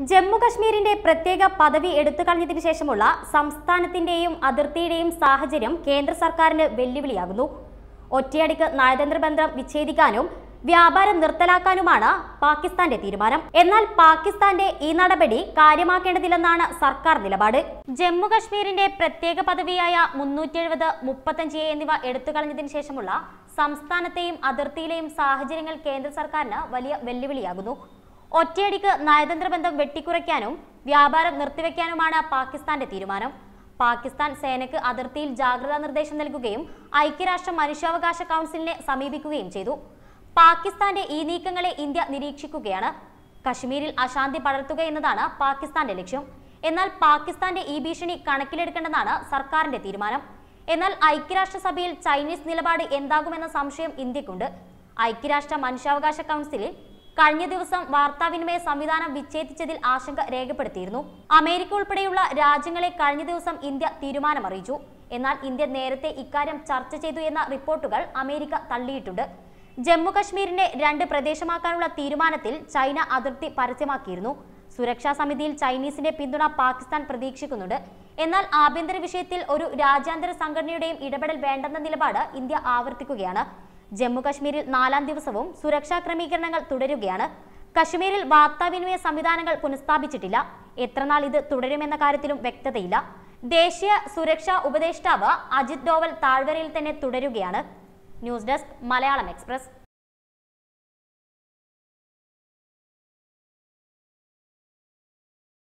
ജമ്മു കശ്മീരിന്റെ പ്രത്യേക പദവി എടുത്തു കളഞ്ഞതിനു ശേഷമുള്ള സംസ്ഥാനത്തിന്റെയും അതിർത്തിയുടെയും സാഹചര്യം കേന്ദ്ര സർക്കാരിന് വെല്ലുവിളിയാകുന്നു ഒറ്റയടിക്ക് നയതന്ത്ര ബന്ധം വിച്ഛേദിക്കാനും വ്യാപാരം നിർത്തലാക്കാനുമാണ് പാകിസ്ഥാന്റെ തീരുമാനം എന്നാൽ പാകിസ്ഥാന്റെ ഈ നടപടി കാര്യമാക്കേണ്ടതില്ലെന്നാണ് സർക്കാർ നിലപാട് ജമ്മു കശ്മീരിന്റെ പ്രത്യേക പദവിയായ മുന്നൂറ്റി എഴുപത് മുപ്പത്തഞ്ച് എ എന്നിവ എടുത്തു കളഞ്ഞതിനു ശേഷമുള്ള സംസ്ഥാനത്തെയും അതിർത്തിയിലെയും സാഹചര്യങ്ങൾ കേന്ദ്ര സർക്കാരിന് വലിയ വെല്ലുവിളിയാകുന്നു ഒറ്റയടിക്ക് നയതന്ത്ര ബന്ധം വെട്ടിക്കുറയ്ക്കാനും വ്യാപാരം നിർത്തിവെക്കാനുമാണ് പാകിസ്ഥാന്റെ തീരുമാനം പാകിസ്ഥാൻ സേനയ്ക്ക് അതിർത്തിയിൽ ജാഗ്രതാ നിർദ്ദേശം നൽകുകയും ഐക്യരാഷ്ട്ര മനുഷ്യാവകാശ കൗൺസിലിനെ സമീപിക്കുകയും ചെയ്തു പാകിസ്ഥാന്റെ ഈ നീക്കങ്ങളെ ഇന്ത്യ നിരീക്ഷിക്കുകയാണ് കശ്മീരിൽ അശാന്തി പടർത്തുക എന്നതാണ് പാകിസ്ഥാന്റെ ലക്ഷ്യം എന്നാൽ പാകിസ്ഥാന്റെ ഈ ഭീഷണി കണക്കിലെടുക്കേണ്ടെന്നാണ് സർക്കാരിന്റെ തീരുമാനം എന്നാൽ ഐക്യരാഷ്ട്രസഭയിൽ ചൈനീസ് നിലപാട് എന്താകുമെന്ന സംശയം ഇന്ത്യക്കുണ്ട് ഐക്യരാഷ്ട്ര മനുഷ്യാവകാശ കൗൺസിലിൽ കഴിഞ്ഞ ദിവസം വാർത്താവിനിമയ സംവിധാനം വിച്ഛേദിച്ചതിൽ ആശങ്ക രേഖപ്പെടുത്തിയിരുന്നു അമേരിക്ക ഉൾപ്പെടെയുള്ള രാജ്യങ്ങളെ കഴിഞ്ഞ ദിവസം ഇന്ത്യ തീരുമാനമറിയിച്ചു എന്നാൽ ഇന്ത്യ നേരത്തെ ഇക്കാര്യം ചർച്ച ചെയ്തു എന്ന റിപ്പോർട്ടുകൾ അമേരിക്ക തള്ളിയിട്ടുണ്ട് ജമ്മു കശ്മീരിനെ രണ്ട് പ്രദേശമാക്കാനുള്ള തീരുമാനത്തിൽ ചൈന അതിർത്തി പരസ്യമാക്കിയിരുന്നു സുരക്ഷാ സമിതിയിൽ ചൈനീസിന്റെ പിന്തുണ പാകിസ്ഥാൻ പ്രതീക്ഷിക്കുന്നുണ്ട് എന്നാൽ ആഭ്യന്തര വിഷയത്തിൽ ഒരു രാജ്യാന്തര സംഘടനയുടെയും ഇടപെടൽ വേണ്ടെന്ന നിലപാട് ഇന്ത്യ ആവർത്തിക്കുകയാണ് ജമ്മു കശ്മീരിൽ നാലാം ദിവസവും സുരക്ഷാ ക്രമീകരണങ്ങൾ തുടരുകയാണ് കശ്മീരിൽ വാർത്താവിനിമയ സംവിധാനങ്ങൾ പുനഃസ്ഥാപിച്ചിട്ടില്ല എത്രനാൾ ഇത് തുടരുമെന്ന കാര്യത്തിലും വ്യക്തതയില്ല ദേശീയ സുരക്ഷാ ഉപദേഷ്ടാവ് അജിത് ഡോവൽ താഴ്വരയിൽ തന്നെ തുടരുകയാണ് ന്യൂസ് ഡെസ്ക് മലയാളം എക്സ്പ്രസ്